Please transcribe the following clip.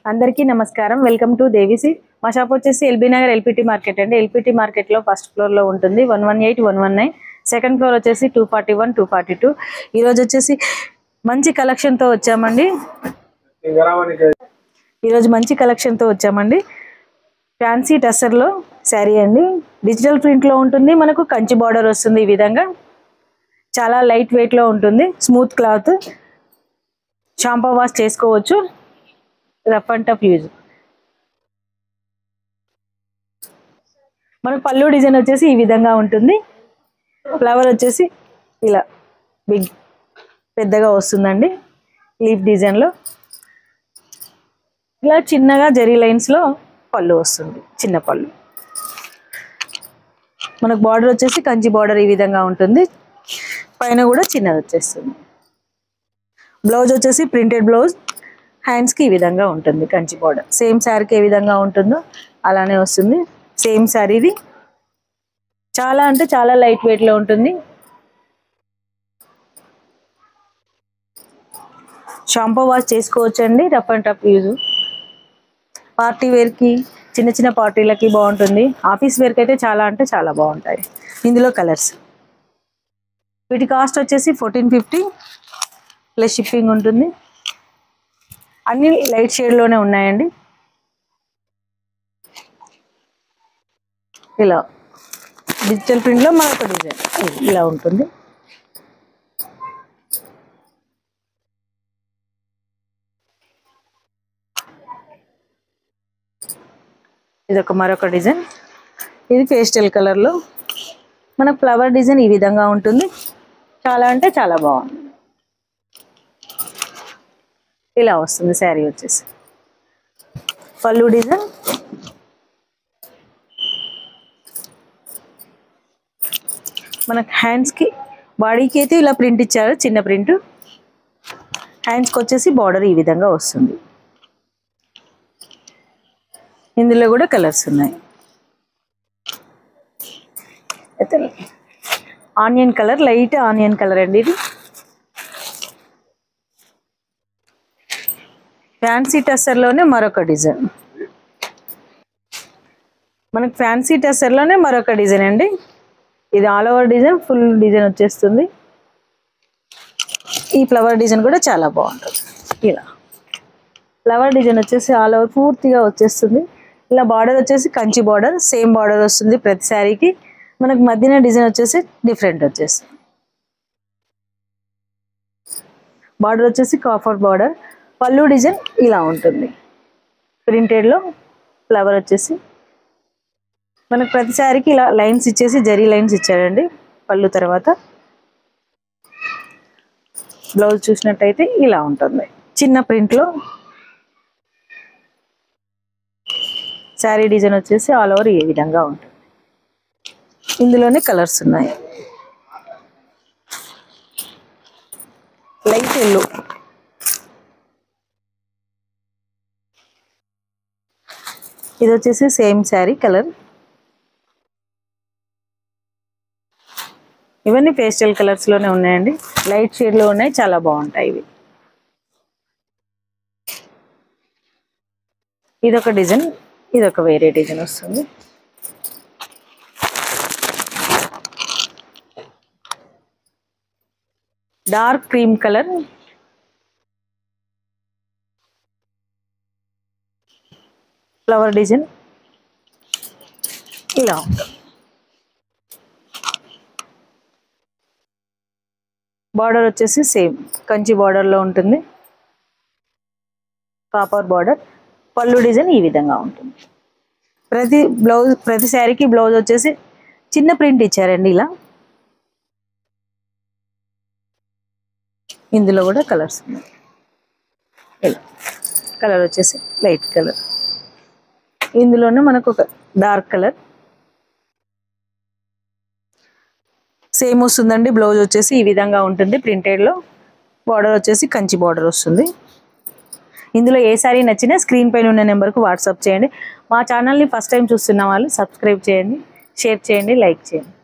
అందరికీ నమస్కారం welcome to దేవిసి మా షాప్ వచ్చేసి ఎల్బీ నగర్ ఎల్పిటి మార్కెట్ అండి ఎల్పిటి మార్కెట్లో ఫస్ట్ ఫ్లోర్లో ఉంటుంది one one eight one one nine second floor వచ్చేసి two forty one two forty two ఈరోజు వచ్చేసి మంచి కలెక్షన్తో వచ్చామండి ఈరోజు మంచి కలెక్షన్తో వచ్చామండి ఫ్యాన్సీ టస్సర్లో శారీ అండి డిజిటల్ ప్రింట్లో ఉంటుంది మనకు కంచి బార్డర్ వస్తుంది ఈ విధంగా చాలా లైట్ వెయిట్లో ఉంటుంది స్మూత్ క్లాత్ షాంపూ వాష్ చేసుకోవచ్చు రఫ్ అండ్ టఫ్ యూజ్ మనకు పళ్ళు డిజైన్ వచ్చేసి ఈ విధంగా ఉంటుంది ఫ్లవర్ వచ్చేసి ఇలా బిగ్ పెద్దగా వస్తుందండి లీఫ్ డిజైన్లో ఇలా చిన్నగా జరీ లైన్స్లో పళ్ళు వస్తుంది చిన్న పళ్ళు మనకు బార్డర్ వచ్చేసి కంచి బార్డర్ ఈ విధంగా ఉంటుంది పైన కూడా చిన్నది వచ్చేస్తుంది బ్లౌజ్ వచ్చేసి ప్రింటెడ్ బ్లౌజ్ హ్యాండ్స్కి ఈ విధంగా ఉంటుంది కంచి బార్డర్ సేమ్ శారీకి ఏ విధంగా ఉంటుందో అలానే వస్తుంది సేమ్ శారీ ఇది చాలా అంటే చాలా లైట్ వెయిట్లో ఉంటుంది షాంపూ వాష్ చేసుకోవచ్చండి rough and tough use party వేర్కి చిన్న చిన్న పార్టీలకి బాగుంటుంది ఆఫీస్ వేర్కి అయితే చాలా అంటే చాలా బాగుంటాయి ఇందులో కలర్స్ వీటి కాస్ట్ వచ్చేసి ఫోర్టీన్ ఫిఫ్టీ ప్లస్ షిప్పింగ్ ఉంటుంది అన్ని లైట్ షేడ్లోనే ఉన్నాయండి ఇలా డిజిటల్ ప్రింట్లో మరొక డిజైన్ ఇలా ఉంటుంది ఇది ఒక మరొక డిజైన్ ఇది పేస్టల్ కలర్లో మనకు ఫ్లవర్ డిజైన్ ఈ విధంగా ఉంటుంది చాలా అంటే చాలా బాగుంది ఇలా వస్తుంది శారీ వచ్చేసి పళ్ళు డిజైన్ మనకు హ్యాండ్స్కి బాడీకి అయితే ఇలా ప్రింట్ ఇచ్చారు చిన్న ప్రింట్ హ్యాండ్స్కి వచ్చేసి బార్డర్ ఈ విధంగా వస్తుంది ఇందులో కూడా కలర్స్ ఉన్నాయి అయితే onion colour light onion colour అండి ఇది ఫ్యాన్సీ టెస్సర్లోనే మరొక డిజైన్ మనకు ఫ్యాన్సీ టెస్సర్లోనే మరొక డిజైన్ అండి ఇది all over design full design వచ్చేస్తుంది ఈ ఫ్లవర్ డిజైన్ కూడా చాలా బాగుంటుంది ఇలా ఫ్లవర్ డిజైన్ వచ్చేసి ఆల్ ఓవర్ పూర్తిగా వచ్చేస్తుంది ఇలా బార్డర్ వచ్చేసి కంచి బార్డర్ సేమ్ బార్డర్ వస్తుంది ప్రతి శారీకి మనకు మధ్యన డిజైన్ వచ్చేసి డిఫరెంట్ వచ్చేస్తుంది బార్డర్ వచ్చేసి కాఫర్ బార్డర్ పళ్ళు డిజైన్ ఇలా ఉంటుంది ప్రింటెడ్లో ఫ్లవర్ వచ్చేసి మనకు ప్రతి శారీకి ఇలా లైన్స్ ఇచ్చేసి జరీ లైన్స్ ఇచ్చారండి పళ్ళు తర్వాత బ్లౌజ్ చూసినట్టయితే ఇలా ఉంటుంది చిన్న ప్రింట్లో శారీ డిజైన్ వచ్చేసి ఆల్ ఓవర్ ఈ విధంగా ఉంటుంది ఇందులోనే కలర్స్ ఉన్నాయి లైట్ ఎల్లో ఇది వచ్చేసి సేమ్ శారీ కలర్ ఇవన్నీ పేస్టల్ కలర్స్ లోనే ఉన్నాయండి లైట్ షేడ్ లో ఉన్నాయి చాలా బాగుంటాయి ఇవి ఇదొక డిజైన్ ఇదొక వేరే డిజైన్ వస్తుంది dark cream colour flower design ఇలా ఉంటుంది బార్డర్ వచ్చేసి సేమ్ కంచి బార్డర్లో ఉంటుంది కాపర్ బార్డర్ పళ్ళు డిజైన్ ఈ విధంగా ఉంటుంది ప్రతి బ్లౌజ్ ప్రతి శారీకి బ్లౌజ్ వచ్చేసి చిన్న ప్రింట్ ఇచ్చారండి ఇలా ఇందులో కూడా కలర్స్ ఉన్నాయి ఇలా కలర్ వచ్చేసి లైట్ కలర్ ఇందులోనే మనకు ఒక డార్క్ కలర్ సేమ్ వస్తుందండి బ్లౌజ్ వచ్చేసి ఈ విధంగా ఉంటుంది ప్రింటెడ్లో బార్డర్ వచ్చేసి కంచి బార్డర్ వస్తుంది ఇందులో ఏ సారీ నచ్చినా స్క్రీన్ పైన ఉన్న నెంబర్కు వాట్సాప్ చేయండి మా ఛానల్ని ఫస్ట్ టైం చూస్తున్న వాళ్ళు సబ్స్క్రైబ్ చేయండి షేర్ చేయండి లైక్ చేయండి